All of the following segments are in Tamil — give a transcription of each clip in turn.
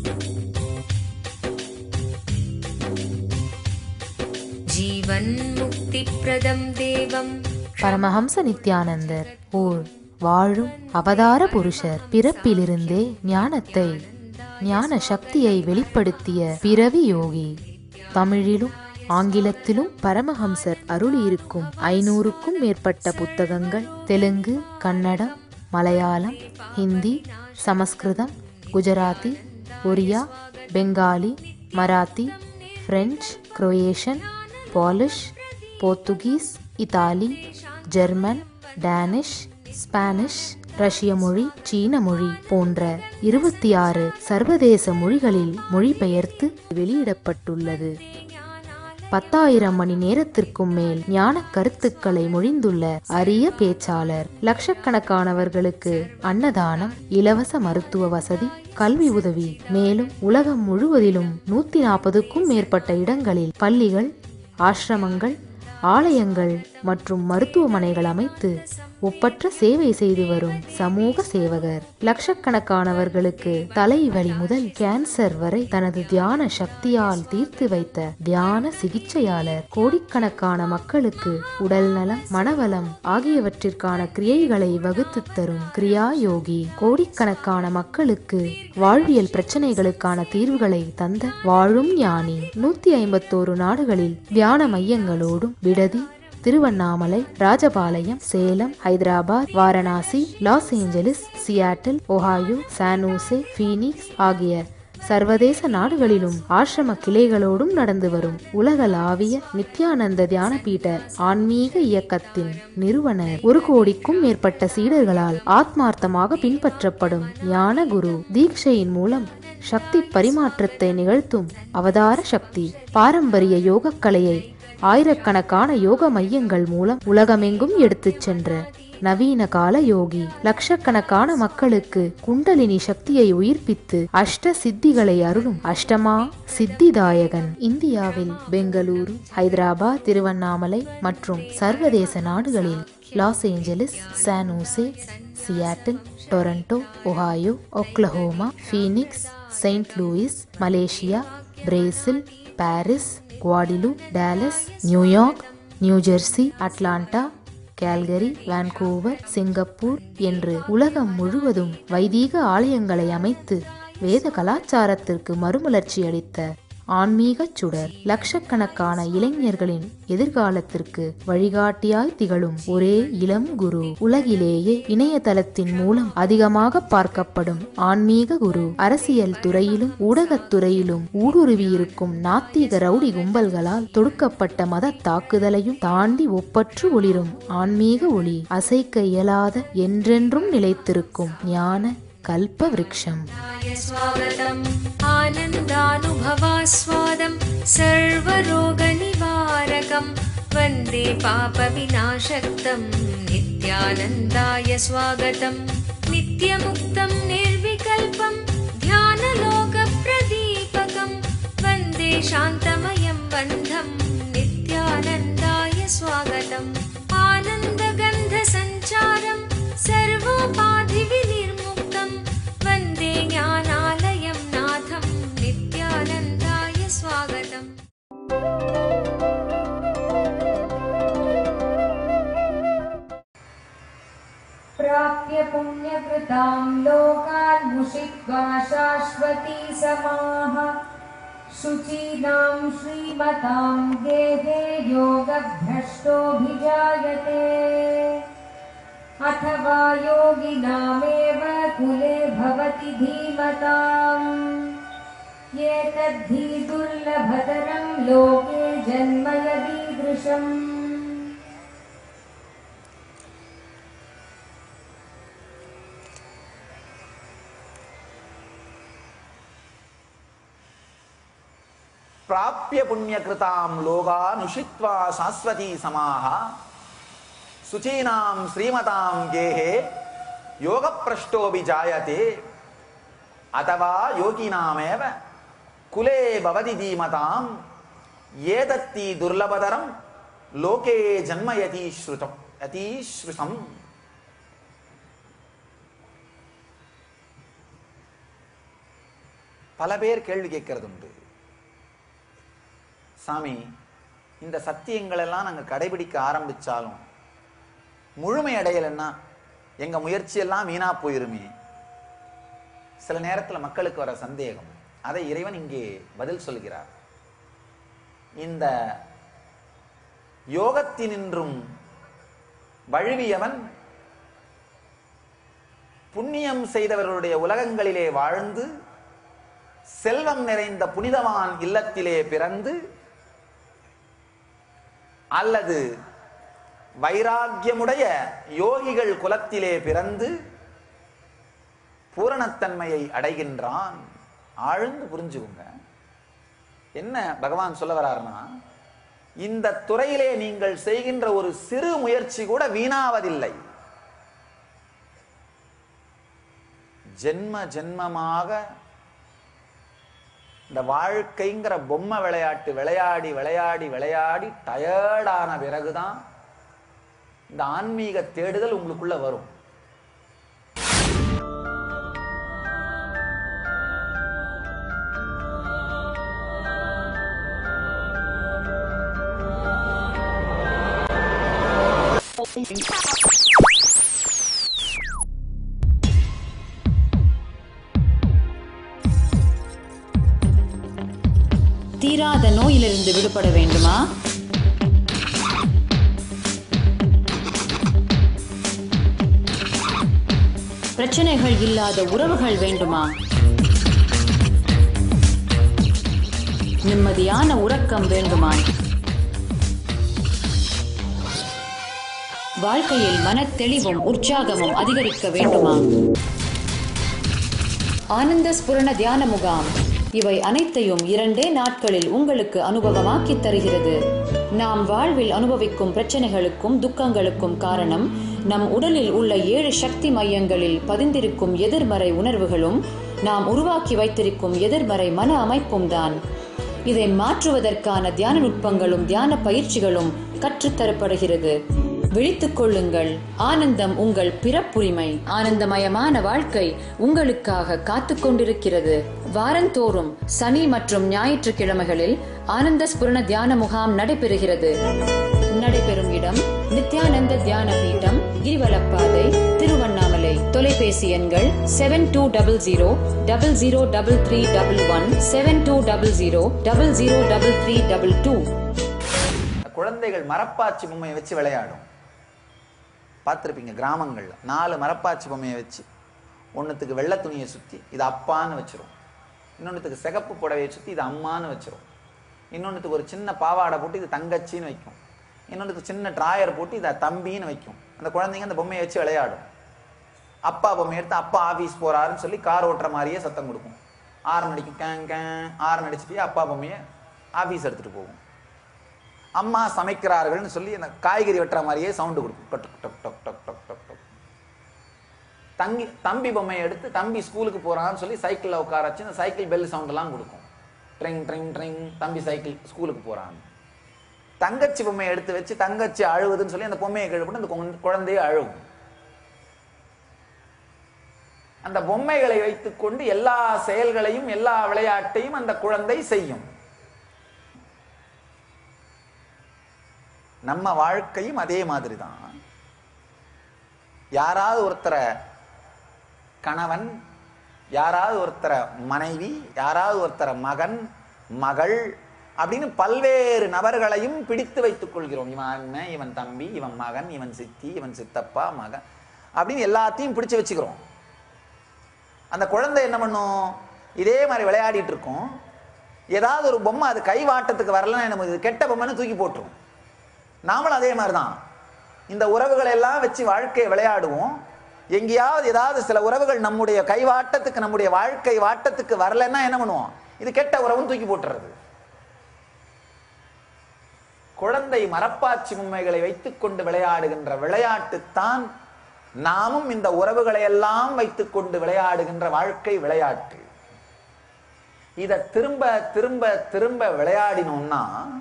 जीवन्मुक्तिप्रदं देवम् பரமஹம்ச நித்யானந்தர் ஓர் வாழும் அவதார புருஷர் பிறப்பிலிருந்தே ஞானத்தை ஞான சக்தியை வெளிப்படுத்திய பிறவி யோகி தமிழிலும் ஆங்கிலத்திலும் பரமஹம்சர் அருளியிருக்கும் ஐநூறுக்கும் மேற்பட்ட புத்தகங்கள் Telugu Kannada Malayalam Hindi Sanskrit Gujarati Oriya Bengali Marathi French Croatian Polish Portuguese Italy German Danish Spanish Russian மொழி சீன மொழி போன்ற இருபத்தி ஆறு சர்வதேச மொழிகளில் மொழிபெயர்த்து வெளியிடப்பட்டுள்ளது பத்தாயிரம் மணி நேரத்திற்கும் மேல் ஞான கருத்துக்களை மொழிந்துள்ள அரிய பேச்சாளர் லட்சக்கணக்கானவர்களுக்கு அன்னதானம் இலவச மருத்துவ வசதி கல்வி உதவி மேலும் உலகம் முழுவதிலும் நூத்தி நாற்பதுக்கும் மேற்பட்ட இடங்களில் பள்ளிகள் ஆசிரமங்கள் ஆலயங்கள் மற்றும் மருத்துவமனைகள் அமைத்து ஒப்பற்ற சேவை செய்து வரும் சமூக சேவகர் லட்சக்கணக்கானவர்களுக்கு தலைவலி முதல் கேன்சர் வரை தனது தியான சக்தியால் தீர்த்து வைத்த தியான சிகிச்சையாளர் கோடிக்கணக்கான மக்களுக்கு உடல் நலம் மனவளம் ஆகியவற்றிற்கான கிரியைகளை வகுத்து தரும் கிரியா யோகி கோடிக்கணக்கான மக்களுக்கு வாழ்வியல் பிரச்சனைகளுக்கான தீர்வுகளை தந்த வாழும் ஞானி நூத்தி ஐம்பத்தோரு நாடுகளில் தியான மையங்களோடும் விடுதி Tiruvannamalai Rajapalayam Salem Hyderabad Varanasi Los Angeles Seattle Ohio San Jose Phoenix ஆகிய சர்வதேச நாடுகளிலும் ஆசிரம கிளைகளோடும் நடந்து வரும் உலகளாவிய நித்யானந்த தியானபீட ஆன்மீக இயக்கத்தின் நிறுவனர் ஒரு கோடிக்கும் மேற்பட்ட சீடர்களால் ஆத்மார்த்தமாக பின்பற்றப்படும் ஞான குரு தீட்சையின் மூலம் சக்தி பரிமாற்றத்தை நிகழ்த்தும் அவதார சக்தி பாரம்பரிய யோகக்கலையை ஆயிரக்கணக்கான யோக மையங்கள் மூலம் உலகமெங்கும் எடுத்துச் சென்ற நவீன கால யோகி லட்சக்கணக்கான மக்களுக்கு குண்டலினி சக்தியை உயிர்ப்பித்து அஷ்ட சித்திகளை அருளும் அஷ்டமா சித்திதாயகன் இந்தியாவில் பெங்களூரு ஹைதராபாத் திருவண்ணாமலை மற்றும் சர்வதேச நாடுகளில் Los Angeles San Jose Seattle Toronto Ohio Oklahoma Phoenix Saint Louis Malaysia Brazil Paris Guadeloupe Dallas New York New Jersey Atlanta Calgary Vancouver Singapore என்று உலகம் முழுவதும் வைதீக ஆலயங்களை அமைத்து வேத கலாச்சாரத்திற்கு மறுமலர்ச்சி அளித்த ஆன்மீகச் சுடர் லட்சக்கணக்கான இளைஞர்களின் எதிர்காலத்திற்கு வழிகாட்டியாய் திகழும் ஒரே இளம் குரு உலகிலேயே இணையதளத்தின் மூலம் அதிகமாக பார்க்கப்படும் ஆன்மீக குரு அரசியல் துறையிலும் ஊடகத் துறையிலும் ஊடுருவியிருக்கும் நாத்திக ரவுடி கும்பல்களால் தொடுக்கப்பட்ட மத தாக்குதலையும் தாண்டி ஒப்பற்று ஒளிரும் ஆன்மீக ஒளி அசைக்க இயலாத என்றென்றும் நிலைத்திருக்கும் ஞான கல்ப விருட்சம் य स्वागतम् आनन्दानुभवास्वादं सर्वरोगनिवारकं वन्दे पापविनाशक्तं नित्यानन्दाय स्वागतम् नित्यमुक्तं निर्विकल्पं ध्यानलोकप्रदीपकं वन्दे शान्तमयं बन्धं नित्यानन्दाय स्वागतम् आनन्दगन्धसञ्चारं सर्वोपाधिविनिर्मुक्तं वन्दे ज्ञानालयं नाथं नित्यानन्दाय स्वागतम् प्राप्य पुण्यकृतां लोकान् मुषित्वा शाश्वती समाः शुचीनां श्रीमतां गेहे योगभ्रष्टोऽभिजायते अथवा योगिनामेव कुले भवति धीमताम् एतद्धि दुर्लभतरं लोके जन्म यदीदृशम् ಪ್ರಾಪ್ಯ ಪುಣ್ಯಕೃತಾಂ ಲೋಗಾನುಷಿತ್ವಾ ಶಾಶ್ವತಿ ಸಮಾಹ ಶುಚೀನಾಂ ಶ್ರೀಮತಾಂ ಗೇಹೆ ಯೋಗಪ್ರಷ್ಟೋಪಿ ಜಾಯತೆ ಅಥವಾ ಯೋಗಿನಾಮೇವ ಕುಲೇ ಭವತಿ ಧೀಮತಾಂ ಏತತ್ತಿ ದುರ್ಲಭತರಂ ಲೋಕೆ ಜನ್ಮ ಯತೀಶ್ರುತಂ ಯತೀಶ್ರುತಂ பல பேர் கேள்வி கேட்கறது உண்டு சாமி இந்த சத்தியங்கள் எல்லாம் நாங்க கடைபிடிக்க ஆரம்பிச்சாலும் முழுமை அடையலைன்னா எங்க முயற்சியெல்லாம் வீணா போயிருமே சில நேரத்துல மக்களுக்கு வர சந்தேகம் அதை இறைவன் இங்கே பதில் சொல்கிறார் இந்த யோகத்தினின்றும் வழுவியவன் புண்ணியம் செய்தவர்களுடைய உலகங்களிலே வாழ்ந்து செல்வம் நிறைந்த புனிதவான் இல்லத்திலே பிறந்து அல்லது வைராக்கியமுடைய யோகிகள் குலத்திலே பிறந்து பூரணத்தன்மையை அடைகின்றான் ஆழ்ந்து புரிஞ்சுக்குங்க என்ன பகவான் சொல்ல வர்றாருன்னா இந்த துறையிலே நீங்கள் செய்கின்ற ஒரு சிறு முயற்சி கூட வீணாவதில்லை ஜென்ம ஜென்மமாக இந்த வாழ்க்கைங்கிற பொம்மை விளையாட்டு விளையாடி விளையாடி விளையாடி டயர்டான பிறகுதான் இந்த ஆன்மீக தேடுதல் உங்களுக்குள்ள வரும் தீராத நோயிலிருந்து விடுபட வேண்டுமா பிரச்சனைகள் இல்லாத உறவுகள் வேண்டுமா நிம்மதியான உறக்கம் வேண்டுமா வாழ்க்கையில் மனத்தெளிவும் உற்சாகமும் அதிகரிக்க வேண்டுமா ஆனந்த ஸ்புரண தியான முகாம் இவை அனைத்தையும் இரண்டே நாட்களில் உங்களுக்கு அனுபவமாக்கித் தருகிறது நாம் வாழ்வில் அனுபவிக்கும் பிரச்சனைகளுக்கும் துக்கங்களுக்கும் காரணம் நம் உடலில் உள்ள ஏழு சக்தி மையங்களில் பதிந்திருக்கும் எதிர்மறை உணர்வுகளும் நாம் உருவாக்கி வைத்திருக்கும் எதிர்மறை மன அமைப்பும் தான் இதை மாற்றுவதற்கான தியான நுட்பங்களும் தியான பயிற்சிகளும் கற்றுத்தரப்படுகிறது விழித்துக் கொள்ளுங்கள் ஆனந்தம் உங்கள் பிறப்புரிமை ஆனந்தமயமான வாழ்க்கை உங்களுக்காக காத்துக் கொண்டிருக்கிறது வாரந்தோறும் சனி மற்றும் ஞாயிற்றுக்கிழமைகளில் ஆனந்த ஸ்புரண தியான முகாம் நடைபெறுகிறது நடைபெறும் இடம் நித்யானந்த தியான பீட்டம் கிரிவலப்பாதை திருவண்ணாமலை தொலைபேசி எண்கள் seven two double zero double zero double three double one seven two double zero double zero double three double two குழந்தைகள் மரப்பாச்சி பொம்மையை வச்சு விளையாடும் பார்த்துருப்பீங்க கிராமங்கள்ல நாலு மரப்பாச்சி பொம்மையை வச்சு ஒன்றுத்துக்கு வெள்ளை துணியை சுற்றி இது அப்பான்னு வச்சிரும் இன்னொன்றுத்துக்கு சிகப்பு புடவையை சுற்றி இது அம்மான்னு வச்சிரும் இன்னொன்றுத்துக்கு ஒரு சின்ன பாவாடை போட்டு இது தங்கச்சின்னு வைக்கும் இன்னொன்றுத்துக்கு சின்ன ட்ராயர் போட்டு இதை தம்பின்னு வைக்கும் அந்த குழந்தைங்க அந்த பொம்மையை வச்சு விளையாடும் அப்பா பொம்மை எடுத்து அப்பா ஆஃபீஸ் போறாருன்னு சொல்லி கார் ஓட்டுற மாதிரியே சத்தம் கொடுக்கும் ஆரன் அடிக்கும் கேங் கேங் ஆரன் அடிச்சுட்டு அப்பா பொம்மையை ஆஃபீஸ் எடுத்துட்டு போகும் அம்மா சமைக்கிறார்கள்னு சொல்லி அந்த காய்கறி வெட்டுற மாதிரியே சவுண்டு கொடுக்கும் டொக் டொக் டொக் டொக் டொக் டொக் டொக் தங்கி தம்பி பொம்மையை எடுத்து தம்பி ஸ்கூலுக்கு போறான்னு சொல்லி சைக்கிளில் உட்கார வச்சு அந்த சைக்கிள் பெல் சவுண்டெல்லாம் கொடுக்கும் ட்ரிங் ட்ரிங் ட்ரிங் தம்பி சைக்கிள் ஸ்கூலுக்கு போறான் தங்கச்சி பொம்மையை எடுத்து வச்சு தங்கச்சி அழுவுதுன்னு சொல்லி அந்த பொம்மையை கழுவிட்டு அந்த குழந்தை- குழந்தையே அழுவும் அந்த பொம்மைகளை வைத்துக்கொண்டு எல்லா செயல்களையும் எல்லா விளையாட்டையும் அந்த குழந்தை செய்யும் நம்ம வாழ்க்கையும் அதே மாதிரி தான் யாராவது ஒருத்தரை கணவன் யாராவது ஒருத்தரை மனைவி யாராவது ஒருத்தரை மகன் மகள் அப்படின்னு பல்வேறு நபர்களையும் பிடித்து வைத்துக் கொள்கிறோம் இவன் அண்ணன் இவன் தம்பி இவன் மகன் இவன் சித்தி இவன் சித்தப்பா மகன் அப்படின்னு எல்லாத்தையும் பிடிச்சு வச்சுக்கிறோம் அந்த குழந்தை என்ன பண்ணும் இதே மாதிரி விளையாடிட்டு இருக்கும் ஏதாவது ஒரு பொம்மை அது கை வாட்டத்துக்கு வரலன்னா நம்ம இது கெட்ட பொம்மைன்னு தூக்கி போட்டுரும் நாமளும் அதே மாதிரி தான் இந்த உறவுகளை எல்லாம் வச்சு வாழ்க்கையை விளையாடுவோம் எங்கேயாவது ஏதாவது சில உறவுகள் நம்முடைய கைவாட்டத்துக்கு நம்முடைய வாழ்க்கை வாட்டத்துக்கு வரலன்னா என்ன பண்ணுவோம் இது கெட்ட உறவுன்னு தூக்கி போட்டுறது குழந்தை மரப்பாச்சி பொம்மைகளை வைத்துக்கொண்டு விளையாடுகின்ற விளையாட்டுத்தான் நாமும் இந்த உறவுகளை எல்லாம் வைத்துக்கொண்டு விளையாடுகின்ற வாழ்க்கை விளையாட்டு இத திரும்ப திரும்ப திரும்ப விளையாடினோம்னா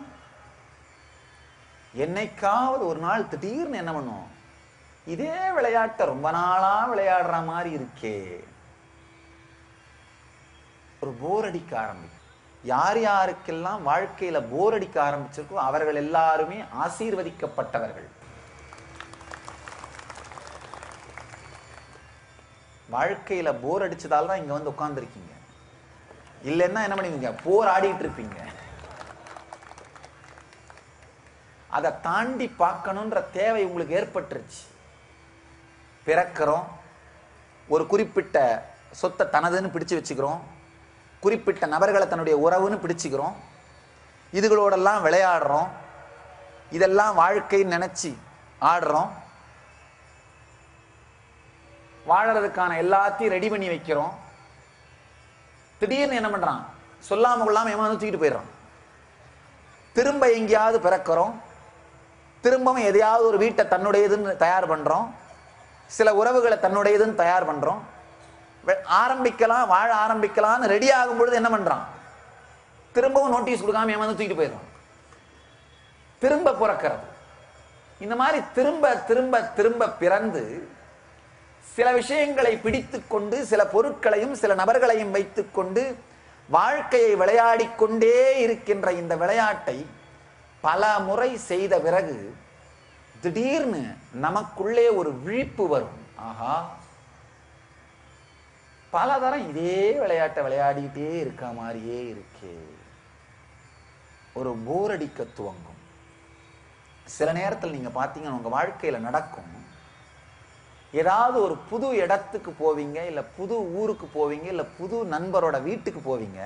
என்னைக்காவது ஒரு நாள் திடீர்னு என்ன பண்ணும் இதே விளையாட்டை ரொம்ப நாளா விளையாடுற மாதிரி இருக்கே ஒரு போர் அடிக்க ஆரம்பிக்கும் யார் யாருக்கெல்லாம் வாழ்க்கையில போர் அடிக்க ஆரம்பிச்சிருக்கோ அவர்கள் எல்லாருமே ஆசீர்வதிக்கப்பட்டவர்கள் வாழ்க்கையில போர் அடிச்சதால தான் இங்க வந்து உட்கார்ந்துருக்கீங்க இல்லைன்னா என்ன பண்ணுவீங்க போர் ஆடிட்டு இருப்பீங்க அதை தாண்டி பார்க்கணுன்ற தேவை உங்களுக்கு ஏற்பட்டுருச்சு பிறக்கிறோம் ஒரு குறிப்பிட்ட சொத்தை தனதுன்னு பிடிச்சு வச்சுக்கிறோம் குறிப்பிட்ட நபர்களை தன்னுடைய உறவுன்னு பிடிச்சுக்கிறோம் இதுகளோடெல்லாம் விளையாடுறோம் இதெல்லாம் வாழ்க்கைன்னு நினைச்சு ஆடுறோம் வாழறதுக்கான எல்லாத்தையும் ரெடி பண்ணி வைக்கிறோம் திடீர்னு என்ன பண்றான் சொல்லாம கொள்ளாம ஏமாந்து தூக்கிட்டு போயிடுறான் திரும்ப எங்கேயாவது பிறக்கிறோம் திரும்பவும் எதையாவது ஒரு வீட்டை தன்னுடையதுன்னு தயார் பண்றோம் சில உறவுகளை தன்னுடையதுன்னு தயார் பண்றோம் வெ- ஆரம்பிக்கலாம் வாழ ஆரம்பிக்கலாம்னு ரெடி ஆகும் பொழுது என்ன பண்றான் திரும்பவும் நோட்டீஸ் கொடுக்காம ஏமாந்து தூக்கிட்டு போயிடுறான் திரும்ப பிறக்கிறது இந்த மாதிரி திரும்ப திரும்ப திரும்ப பிறந்து சில விஷயங்களை பிடித்துக் கொண்டு சில பொருட்களையும் சில நபர்களையும் வைத்துக்கொண்டு வாழ்க்கையை விளையாடிக் கொண்டே இருக்கின்ற இந்த விளையாட்டை பல முறை செய்த பிறகு திடீர்னு நமக்குள்ளே ஒரு விழிப்பு வரும் ஆஹா பல தரம் இதே விளையாட்டை விளையாடிட்டே இருக்க மாதிரியே இருக்கே ஒரு போர் அடிக்க துவங்கும் சில நேரத்தில் நீங்க பார்த்தீங்கன்னா உங்க வாழ்க்கையில நடக்கும் ஏதாவது ஒரு புது இடத்துக்கு போவீங்க இல்ல புது ஊருக்கு போவீங்க இல்ல புது நண்பரோட வீட்டுக்கு போவீங்க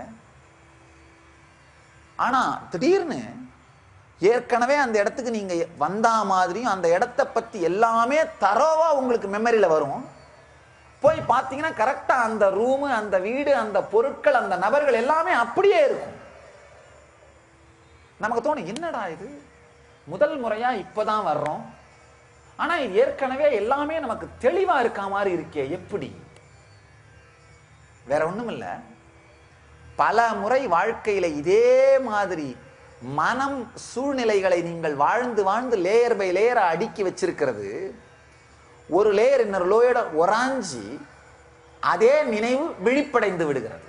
ஆனா திடீர்னு ஏற்கனவே அந்த இடத்துக்கு நீங்க வந்தா மாதிரியும் அந்த இடத்த பத்தி எல்லாமே தரோவா உங்களுக்கு மெமரியில வரும் போய் பார்த்தீங்கன்னா கரெக்டா அந்த ரூமு அந்த வீடு அந்த பொருட்கள் அந்த நபர்கள் எல்லாமே அப்படியே இருக்கும் நமக்கு தோணும் என்னடா இது முதல் முறையா இப்பதான் வர்றோம் ஆனா இது ஏற்கனவே எல்லாமே நமக்கு தெளிவா இருக்க மாதிரி இருக்கே எப்படி வேற ஒண்ணும் இல்ல பல முறை வாழ்க்கையில இதே மாதிரி மனம் சூழ்நிலைகளை நீங்கள் வாழ்ந்து வாழ்ந்து லேயர் பை லேயரா அடுக்கி வச்சிருக்கிறது ஒரு லேயர் இன்னொரு லோயோட ஒராஞ்சி அதே நினைவு விழிப்படைந்து விடுகிறது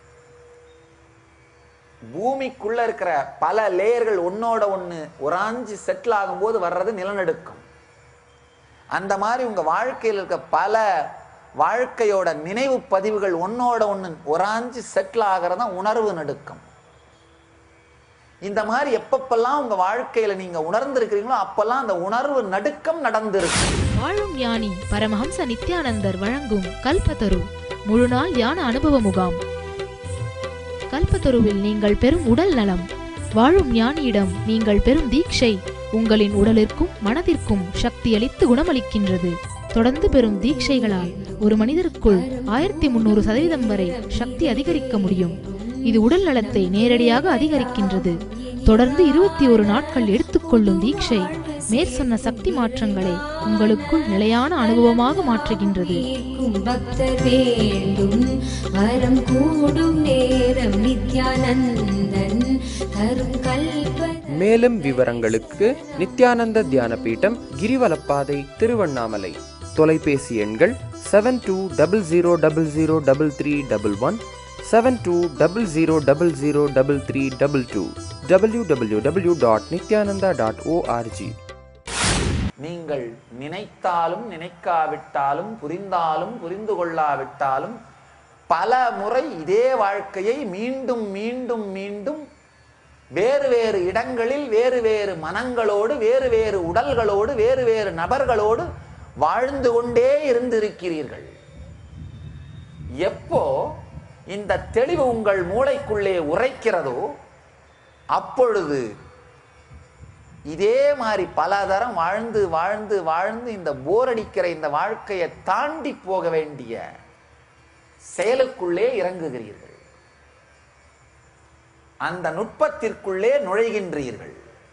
பூமிக்குள்ள இருக்கிற பல லேயர்கள் ஒன்னோட ஒண்ணு ஒராஞ்சி செட்டில் ஆகும்போது வர்றது நிலநடுக்கம் அந்த மாதிரி உங்க வாழ்க்கையில் இருக்க பல வாழ்க்கையோட நினைவு பதிவுகள் ஒன்னோட ஒண்ணு ஒராஞ்சி செட்டில் ஆகிறது தான் உணர்வு நடுக்கம் இந்த மாதிரி எப்பப்பெல்லாம் உங்க வாழ்க்கையில நீங்க உணர்ந்திருக்கிறீங்களோ அப்பெல்லாம் அந்த உணர்வு நடுக்கம் நடந்திருக்கு வாழும் ஞானி பரமஹம்ச நித்யானந்தர் வழங்கும் கல்பத்தரு முழுநாள் ஞான அனுபவ முகாம் கல்பத்தருவில் நீங்கள் பெறும் உடல் நலம் வாழும் ஞானியிடம் நீங்கள் பெறும் தீட்சை உங்களின் உடலிற்கும் மனதிற்கும் சக்தியளித்து குணமளிக்கின்றது தொடர்ந்து பெறும் தீட்சைகளால் ஒரு மனிதருக்குள் ஆயிரத்தி முன்னூறு சதவீதம் வரை சக்தி அதிகரிக்க முடியும் இது உடல் நலத்தை நேரடியாக அதிகரிக்கின்றது தொடர்ந்து இருபத்தி ஒரு நாட்கள் எடுத்துக்கொள்ளும் தீட்சை மேற்சொன்ன சக்தி மாற்றங்களை உங்களுக்குள் நிலையான அனுபவமாக மாற்றுகின்றது கேட்கும் பக்தர் வேண்டும் வரம் கூடும் நேரம் நித்யானந்தன் தரும் கல்ப மேலும் விவரங்களுக்கு நித்யானந்த தியான பீடம் கிரிவலப்பாதை திருவண்ணாமலை தொலைபேசி எண்கள் seven two double zero double zero double three double one seven two double zero double zero double three double two W W W dot Nithyananda dot ORG நீங்கள் நினைத்தாலும் நினைக்காவிட்டாலும் புரிந்தாலும் புரிந்து கொள்ளாவிட்டாலும் பல முறை இதே வாழ்க்கையை மீண்டும் மீண்டும் மீண்டும் வேறு வேறு இடங்களில் வேறு வேறு மனங்களோடு வேறு வேறு உடல்களோடு வேறு வேறு நபர்களோடு வாழ்ந்து கொண்டே இருந்திருக்கிறீர்கள் எப்போ இந்த தெளிவு உங்கள் மூளைக்குள்ளே உரைக்கிறதோ அப்பொழுது இதே மாதிரி பல தரம் வாழ்ந்து வாழ்ந்து வாழ்ந்து இந்த போர் அடிக்கிற இந்த வாழ்க்கையை தாண்டி போக வேண்டிய செயலுக்குள்ளே இறங்குகிறீர்கள் அந்த நுட்பத்திற்குள்ளே நுழைகின்றீர்கள்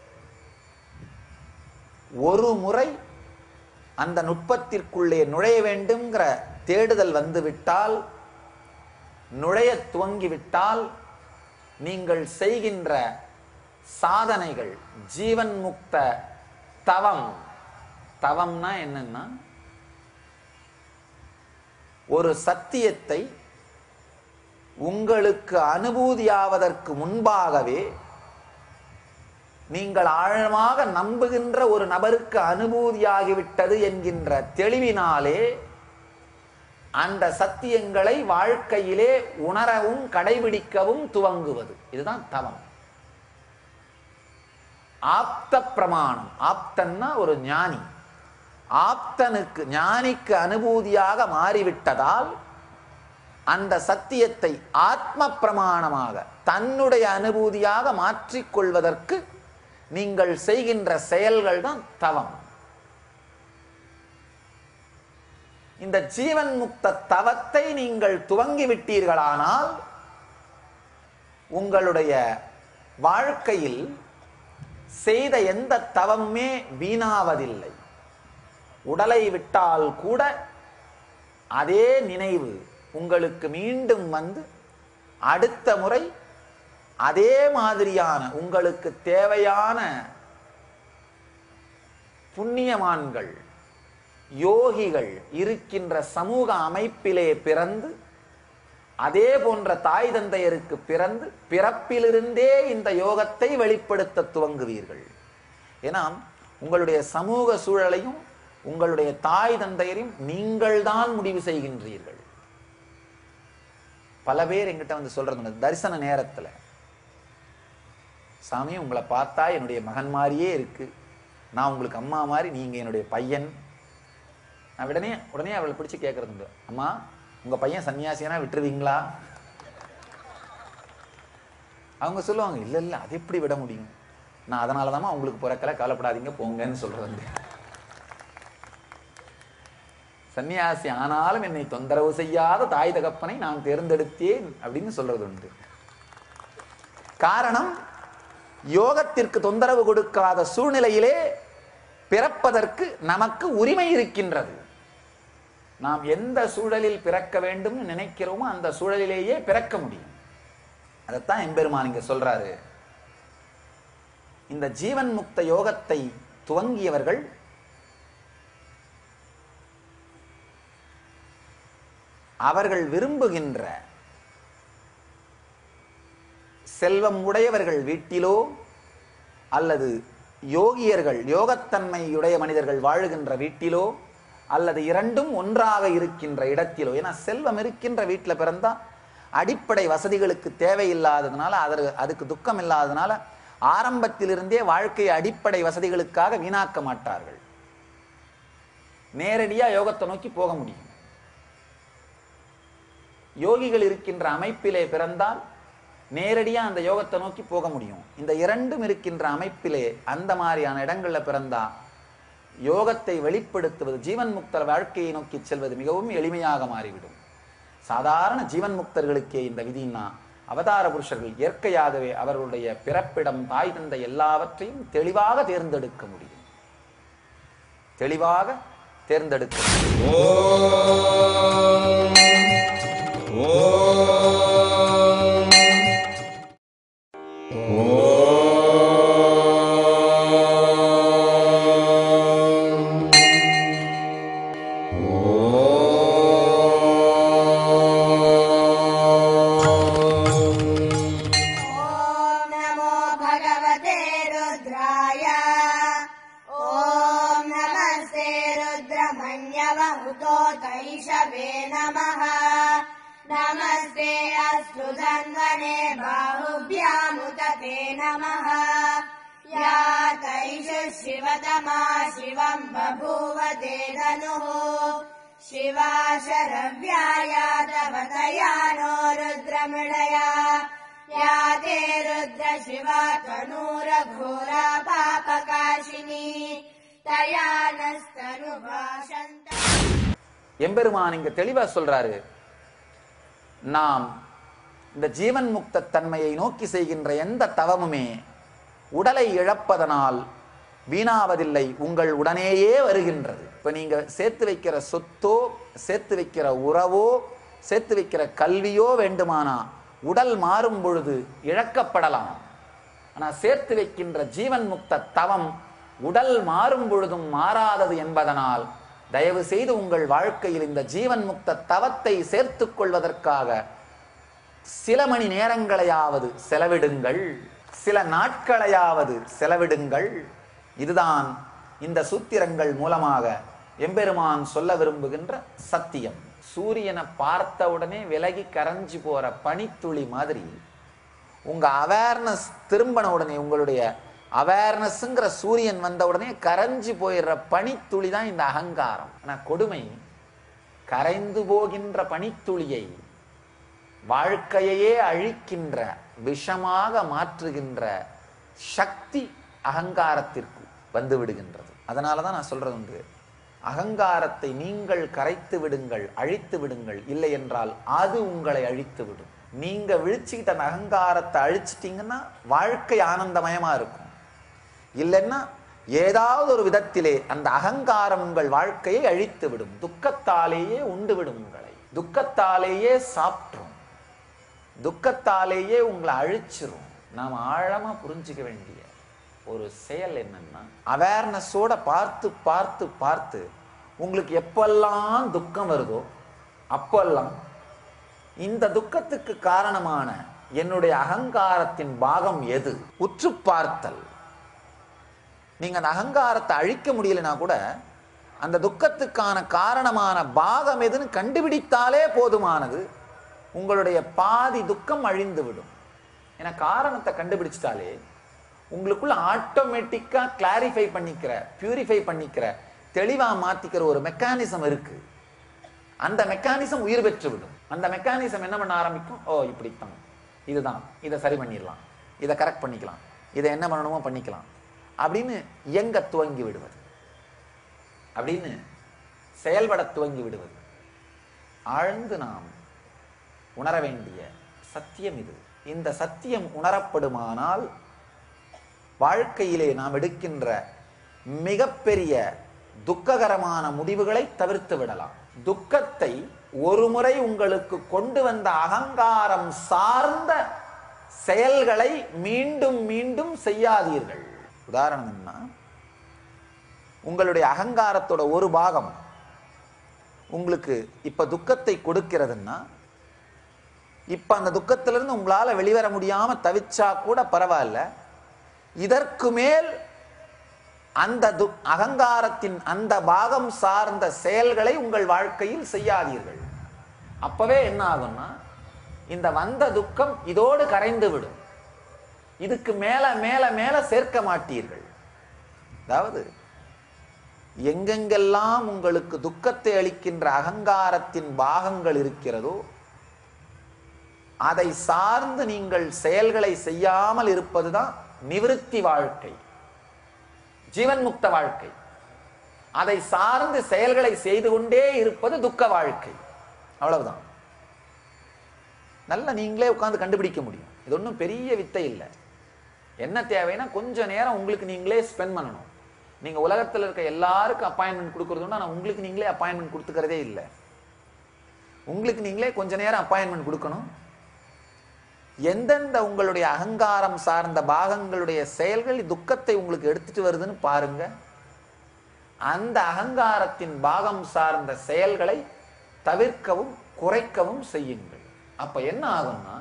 ஒரு முறை அந்த நுட்பத்திற்குள்ளே நுழைய வேண்டும்ங்கிற தேடுதல் வந்துவிட்டால் நுழைய துவங்கிவிட்டால் நீங்கள் செய்கின்ற சாதனைகள் ஜீவன் முக்த தவம் தவம்னா என்னன்னா ஒரு சத்தியத்தை உங்களுக்கு அனுபூதியாவதற்கு முன்பாகவே நீங்கள் ஆழமாக நம்புகின்ற ஒரு நபருக்கு அனுபூதியாகிவிட்டது என்கின்ற தெளிவினாலே அந்த சத்தியங்களை வாழ்க்கையிலே உணரவும் கடைபிடிக்கவும் துவங்குவது இதுதான் தவம் ஆப்த பிரமாணம் ஆப்தன்னா ஒரு ஞானி ஆப்தனுக்கு ஞானிக்கு அனுபூதியாக மாறிவிட்டதால் அந்த சத்தியத்தை ஆத்ம பிரமாணமாக தன்னுடைய அனுபூதியாக மாற்றிக்கொள்வதற்கு நீங்கள் செய்கின்ற செயல்கள் தான் தவம் இந்த ஜீவன் முக்த தவத்தை நீங்கள் துவங்கி விட்டீர்களானால் உங்களுடைய வாழ்க்கையில் செய்த எந்த தவமே வீணாவதில்லை உடலை விட்டால் கூட அதே நினைவு உங்களுக்கு மீண்டும் வந்து அடுத்த முறை அதே மாதிரியான உங்களுக்கு தேவையான புண்ணியமான்கள் யோகிகள் இருக்கின்ற சமூக அமைப்பிலே பிறந்து அதே போன்ற தாய் தந்தையருக்கு பிறந்து பிறப்பிலிருந்தே இந்த யோகத்தை வெளிப்படுத்த துவங்குவீர்கள் ஏன்னா உங்களுடைய சமூக சூழலையும் உங்களுடைய தாய் தந்தையரையும் நீங்கள்தான் முடிவு செய்கின்றீர்கள் பல பேர் எங்கிட்ட வந்து சொல்றது உண்டு. தரிசன நேரத்துல சாமி உங்களை பார்த்தா என்னுடைய மகன் மாதிரியே இருக்கு நான் உங்களுக்கு அம்மா மாதிரி நீங்க என்னுடைய பையன் நான் உடனே உடனே அவளை பிடிச்சு கேட்கறது உண்டு அம்மா உங்க பையன் சன்னியாசினா விட்டுருவீங்களா அவங்க சொல்லுவாங்க இல்ல இல்ல அது எப்படி விட முடியும் நான் அதனாலதாம்மா உங்களுக்கு பிறக்கல கவலைப்படாதீங்க போங்கன்னு சொல்றது உண்டு சன்னியாசி ஆனாலும் என்னை தொந்தரவு செய்யாத தாய் தகப்பனை நான் தேர்ந்தெடுத்தேன் அப்படின்னு சொல்றது உண்டு காரணம் யோகத்திற்கு தொந்தரவு கொடுக்காத சூழ்நிலையிலே பிறப்பதற்கு நமக்கு உரிமை இருக்கின்றது நாம் எந்த சூழலில் பிறக்க வேண்டும் நினைக்கிறோமோ அந்த சூழலிலேயே பிறக்க முடியும் அதைத்தான் எம்பெருமான் இங்க சொல்றாரு இந்த ஜீவன் முக்த யோகத்தை துவங்கியவர்கள் அவர்கள் விரும்புகின்ற செல்வம் உடையவர்கள் வீட்டிலோ அல்லது யோகியர்கள் யோகத்தன்மையுடைய மனிதர்கள் வாழுகின்ற வீட்டிலோ அல்லது இரண்டும் ஒன்றாக இருக்கின்ற இடத்திலோ ஏன்னா செல்வம் இருக்கின்ற வீட்டில் பிறந்தா அடிப்படை வசதிகளுக்கு தேவையில்லாததுனால அதற்கு அதுக்கு துக்கம் இல்லாததுனால ஆரம்பத்திலிருந்தே வாழ்க்கை அடிப்படை வசதிகளுக்காக வீணாக்க மாட்டார்கள் நேரடியா யோகத்தை நோக்கி போக முடியும் யோகிகள் இருக்கின்ற அமைப்பிலே பிறந்தால் நேரடியா அந்த யோகத்தை நோக்கி போக முடியும் இந்த இரண்டும் இருக்கின்ற அமைப்பிலே அந்த மாதிரியான இடங்கள்ல பிறந்தா யோகத்தை வெளிப்படுத்துவது ஜீவன் முக்தர் வாழ்க்கையை நோக்கி செல்வது மிகவும் எளிமையாக மாறிவிடும் சாதாரண ஜீவன் முக்தர்களுக்கே இந்த விதினா அவதார புருஷர்கள் இயற்கையாகவே அவர்களுடைய பிறப்பிடம் தாய் தந்தை எல்லாவற்றையும் தெளிவாக தேர்ந்தெடுக்க முடியும் தெளிவாக தேர்ந்தெடுக்க முடியும். ॐ नमो भगवते रुद्राय ॐ नमस्ते रुद्रमन्यवहुतो तैषवे नमः नमस्ते अस्तु धन्वने बाहुभ्यामुदते नमः या तैष शिवतमा शिवम् बभूव ते धनुः शिवा शरव्याया तव तया नो रुद्रमृडया या ते रुद्र शिवा तनूरघोरा पापकाशिनी तया नस्तनुभाषन्त எம்பெருமான் இங்க தெளிவா சொல்றாரு நாம் இந்த ஜீவன் முக்த தன்மையை நோக்கி செய்கின்ற எந்த தவமுமே உடலை இழப்பதனால் வீணாவதில்லை உங்கள் உடனேயே வருகின்றது இப்ப நீங்க சேர்த்து வைக்கிற சொத்தோ சேர்த்து வைக்கிற உறவோ சேர்த்து வைக்கிற கல்வியோ வேண்டுமானா உடல் மாறும் பொழுது இழக்கப்படலாம் ஆனா சேர்த்து வைக்கின்ற ஜீவன் முக்த தவம் உடல் மாறும் பொழுதும் மாறாதது என்பதனால் தயவு செய்து உங்கள் வாழ்க்கையில் இந்த ஜீவன் முக்த தவத்தை சேர்த்துக் கொள்வதற்காக சில மணி நேரங்களையாவது செலவிடுங்கள் சில நாட்களையாவது செலவிடுங்கள் இதுதான் இந்த சூத்திரங்கள் மூலமாக எம்பெருமான் சொல்ல விரும்புகின்ற சத்தியம் சூரியனை பார்த்த உடனே விலகி கரைஞ்சு போற பனித்துளி மாதிரி உங்க அவேர்னஸ் திரும்பின உடனே உங்களுடைய அவேர்னஸ்ங்கிற சூரியன் வந்த உடனே கரைஞ்சு போயிடுற பனித்துளி தான் இந்த அகங்காரம் ஆனா கொடுமை கரைந்து போகின்ற பனித்துளியை வாழ்க்கையையே அழிக்கின்ற விஷமாக மாற்றுகின்ற சக்தி அகங்காரத்திற்கு வந்து விடுகின்றது அதனால தான் நான் சொல்றது உண்டு அகங்காரத்தை நீங்கள் கரைத்து விடுங்கள் அழித்து விடுங்கள் இல்லை என்றால் அது உங்களை அழித்து விடும் நீங்க விழிச்சுக்கிட்ட அந்த அகங்காரத்தை அழிச்சிட்டீங்கன்னா வாழ்க்கை ஆனந்தமயமா இருக்கும் இல்லைன்னா ஏதாவது ஒரு விதத்திலே அந்த அகங்காரம் உங்கள் வாழ்க்கையை அழித்து விடும் துக்கத்தாலேயே உண்டு விடும் உங்களை துக்கத்தாலேயே சாப்பிட்ரும் துக்கத்தாலேயே உங்களை அழிச்சிரும் நாம் ஆழமா புரிஞ்சுக்க வேண்டிய ஒரு செயல் என்னன்னா அவேர்னஸோட பார்த்து பார்த்து பார்த்து உங்களுக்கு எப்பெல்லாம் துக்கம் வருதோ அப்பெல்லாம் இந்த துக்கத்துக்கு காரணமான என்னுடைய அகங்காரத்தின் பாகம் எது உற்று பார்த்தல் நீங்க அந்த அகங்காரத்தை அழிக்க முடியலனா கூட அந்த துக்கத்துக்கான காரணமான பாகம் எதுன்னு கண்டுபிடித்தாலே போதுமானது உங்களுடைய பாதி துக்கம் அழிந்து விடும் ஏன்னா காரணத்தை கண்டுபிடிச்சிட்டாலே உங்களுக்குள்ள ஆட்டோமேட்டிக்கா கிளாரிஃபை பண்ணிக்கிற பியூரிஃபை பண்ணிக்கிற தெளிவா மாத்திக்கிற ஒரு மெக்கானிசம் இருக்கு அந்த மெக்கானிசம் உயிர் பெற்று விடும் அந்த மெக்கானிசம் என்ன பண்ண ஆரம்பிக்கும் ஓ இப்படித்தான் இதுதான் இதை சரி பண்ணிடலாம் இதை கரெக்ட் பண்ணிக்கலாம் இதை என்ன பண்ணணுமோ பண்ணிக்கலாம் அப்படின்னு இயங்க துவங்கி விடுவது அப்படின்னு செயல்பட துவங்கி விடுவது ஆழ்ந்து நாம் உணர வேண்டிய சத்தியம் இது இந்த சத்தியம் உணரப்படுமானால் வாழ்க்கையிலே நாம் எடுக்கின்ற மிகப்பெரிய துக்ககரமான முடிவுகளை தவிர்த்து விடலாம் துக்கத்தை ஒரு முறை உங்களுக்கு கொண்டு வந்த அகங்காரம் சார்ந்த செயல்களை மீண்டும் மீண்டும் செய்யாதீர்கள் உதாரணம் என்ன உங்களுடைய அகங்காரத்தோட ஒரு பாகம் உங்களுக்கு இப்ப துக்கத்தை கொடுக்கிறதுன்னா இப்ப அந்த துக்கத்திலிருந்து உங்களால வெளிவர முடியாம தவிச்சா கூட பரவாயில்ல இதற்கு மேல் அந்த து அகங்காரத்தின் அந்த பாகம் சார்ந்த செயல்களை உங்கள் வாழ்க்கையில் செய்யாதீர்கள் அப்பவே என்ன ஆகும்னா இந்த வந்த துக்கம் இதோடு கரைந்து விடும் இதுக்கு மேல மேல மேல சேர்க்க மாட்டீர்கள் அதாவது எங்கெங்கெல்லாம் உங்களுக்கு துக்கத்தை அளிக்கின்ற அகங்காரத்தின் பாகங்கள் இருக்கிறதோ அதை சார்ந்து நீங்கள் செயல்களை செய்யாமல் இருப்பதுதான் நிவிருத்தி வாழ்க்கை ஜீவன் முக்த வாழ்க்கை அதை சார்ந்து செயல்களை செய்து கொண்டே இருப்பது துக்க வாழ்க்கை அவ்வளவுதான் நல்ல நீங்களே உட்கார்ந்து கண்டுபிடிக்க முடியும் இது ஒன்றும் பெரிய வித்தை இல்லை என்ன தேவைன்னா கொஞ்ச நேரம் உங்களுக்கு நீங்களே ஸ்பெண்ட் பண்ணணும் நீங்க உலகத்தில் இருக்க எல்லாருக்கும் அப்பாயின்மெண்ட் கொடுக்கறது உண்டு, ஆனா உங்களுக்கு நீங்களே அப்பாயின்மெண்ட் கொடுத்துக்கிறதே இல்லை உங்களுக்கு நீங்களே கொஞ்ச நேரம் அப்பாயின்மெண்ட் கொடுக்கணும் எந்தெந்த உங்களுடைய அகங்காரம் சார்ந்த பாகங்களுடைய செயல்கள் துக்கத்தை உங்களுக்கு எடுத்துட்டு வருதுன்னு பாருங்க அந்த அகங்காரத்தின் பாகம் சார்ந்த செயல்களை தவிர்க்கவும் குறைக்கவும் செய்யுங்கள் அப்ப என்ன ஆகும்னா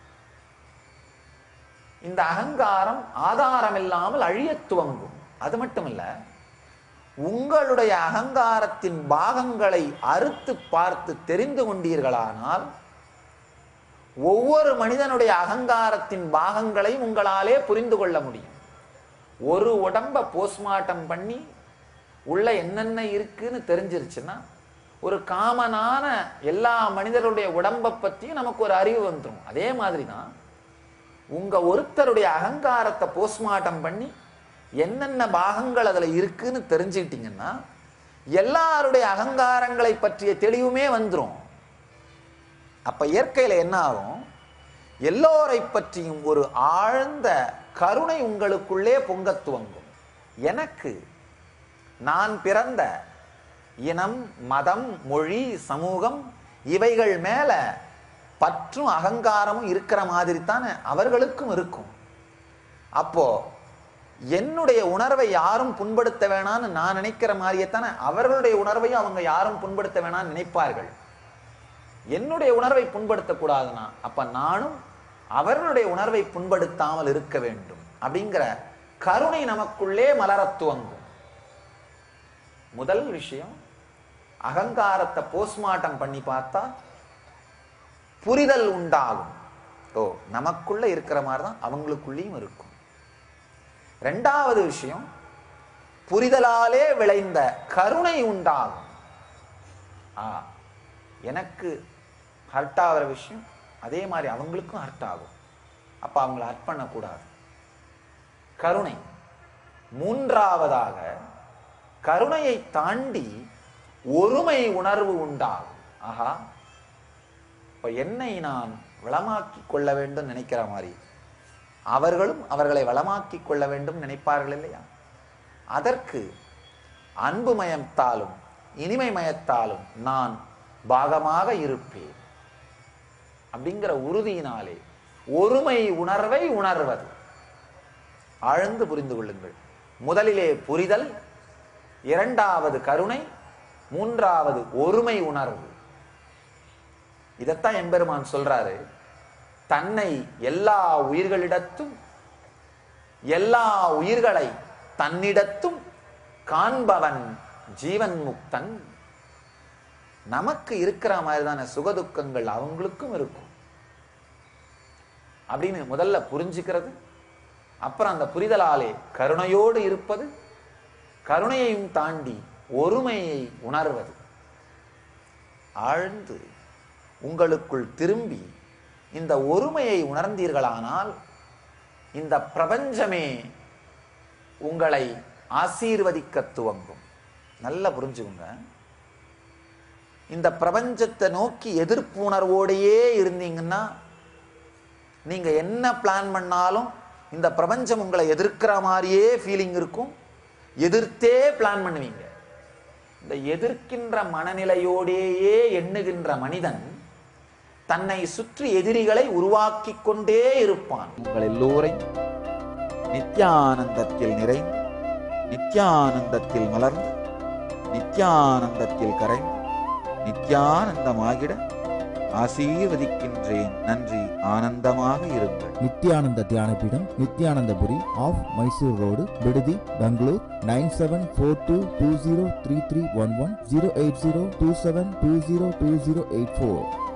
இந்த அகங்காரம் ஆதாரம் இல்லாமல் அழியத் துவங்கும் அது மட்டும் இல்ல உங்களுடைய அகங்காரத்தின் பாகங்களை அறுத்து பார்த்து தெரிந்து கொண்டீர்களானால் ஒவ்வொரு மனிதனுடைய அகங்காரத்தின் பாகங்களையும் உங்களாலே புரிந்து கொள்ள முடியும் ஒரு உடம்ப போஸ்ட்மார்ட்டம் பண்ணி உள்ள என்னென்ன இருக்குன்னு தெரிஞ்சிருச்சுன்னா ஒரு காமனான எல்லா மனிதருடைய உடம்பை பத்தியும் நமக்கு ஒரு அறிவு வந்துடும் அதே மாதிரி தான் உங்க ஒருத்தருடைய அகங்காரத்தை போஸ்ட்மார்ட்டம் பண்ணி என்னென்ன பாகங்கள் அதுல இருக்குன்னு தெரிஞ்சுக்கிட்டீங்கன்னா எல்லாருடைய அகங்காரங்களை பற்றிய தெளிவுமே வந்துரும் அப்ப இயற்கையில என்ன ஆகும் எல்லோரை பற்றியும் ஒரு ஆழ்ந்த கருணை உங்களுக்குள்ளே பொங்கத் துவங்கும் எனக்கு நான் பிறந்த இனம் மதம் மொழி சமூகம் இவைகள் மேல பற்றும் அகங்காரமும் இருக்கிற மாதிரி தானே அவர்களுக்கும் இருக்கும் அப்போ என்னுடைய உணர்வை யாரும் புண்படுத்த வேணாம்னு நான் நினைக்கிற மாதிரியே தானே அவர்களுடைய உணர்வையும் அவங்க யாரும் புண்படுத்த வேணாம்னு நினைப்பார்கள் என்னுடைய உணர்வை புண்படுத்தக்கூடாதுன்னா அப்ப நானும் அவர்களுடைய உணர்வை புண்படுத்தாமல் இருக்க வேண்டும் அப்படிங்கிற கருணை நமக்குள்ளே மலரத் துவங்கும் முதல் விஷயம் அகங்காரத்தை போஸ்ட்மார்ட்டம் பண்ணி பார்த்தா புரிதல் உண்டாகும் ஓ நமக்குள்ள இருக்கிற மாதிரி தான் அவங்களுக்குள்ளேயும் இருக்கும் ரெண்டாவது விஷயம் புரிதலாலே விளைந்த கருணை உண்டாகும் ஆ எனக்கு ஹர்ட் ஆகிற விஷயம் அதே மாதிரி அவங்களுக்கும் ஹர்ட் ஆகும் அப்ப அவங்கள ஹர்ட் பண்ணக்கூடாது கருணை மூன்றாவதாக கருணையை தாண்டி ஒருமை உணர்வு உண்டாகும் ஆஹா இப்ப என்னை நான் வளமாக்கி கொள்ள வேண்டும் நினைக்கிற மாதிரி அவர்களும் அவர்களை வளமாக்கி கொள்ள வேண்டும் நினைப்பார்கள் இல்லையா அதற்கு அன்பு மயத்தாலும் இனிமை மயத்தாலும் நான் பாகமாக இருப்பேன் அப்படிங்கிற உறுதியினாலே ஒருமை உணர்வை உணர்வது ஆழ்ந்து புரிந்து கொள்ளுங்கள் முதலிலே புரிதல் இரண்டாவது கருணை மூன்றாவது ஒருமை உணர்வு இதைத்தான் எம்பெருமான் சொல்றாரு தன்னை எல்லா உயிர்களிடத்தும் எல்லா உயிர்களை தன்னிடத்தும் காண்பவன் ஜீவன் முக்தன் நமக்கு இருக்கிற மாதிரி தானே சுகதுக்கங்கள் அவங்களுக்கும் இருக்கும் அப்படின்னு முதல்ல புரிஞ்சுக்கிறது அப்புறம் அந்த புரிதலாலே கருணையோடு இருப்பது கருணையையும் தாண்டி ஒருமையை உணர்வது ஆழ்ந்து உங்களுக்குள் திரும்பி இந்த ஒருமையை உணர்ந்தீர்களானால் இந்த பிரபஞ்சமே உங்களை ஆசீர்வதிக்க துவங்கும் நல்லா புரிஞ்சுக்குங்க இந்த பிரபஞ்சத்தை நோக்கி எதிர்ப்பு உணர்வோடையே இருந்தீங்கன்னா நீங்க என்ன பிளான் பண்ணாலும் இந்த பிரபஞ்சம் உங்களை எதிர்க்கிற மாதிரியே ஃபீலிங் இருக்கும் எதிர்த்தே பிளான் பண்ணுவீங்க இந்த எதிர்க்கின்ற மனநிலையோடேயே எண்ணுகின்ற மனிதன் தன்னை சுற்றி எதிரிகளை உருவாக்கி கொண்டே இருப்பான் உங்கள் எல்லோரையும் நித்யானந்தத்தில் நிறைந்து நித்யானந்தத்தில் மலர்ந்து நித்யானந்தத்தில் கரைந்து நித்யானந்தமாகிட ஆசீர்வதிக்கின்றேன் நன்றி ஆனந்தமாக இருங்கள் நித்யானந்த தியானபீடம் நித்யானந்தபுரி ஆஃப் மைசூர் ரோடு விடுதி Bangalore nine seven four two two zero three three one one zero eight zero two seven two zero two zero eight four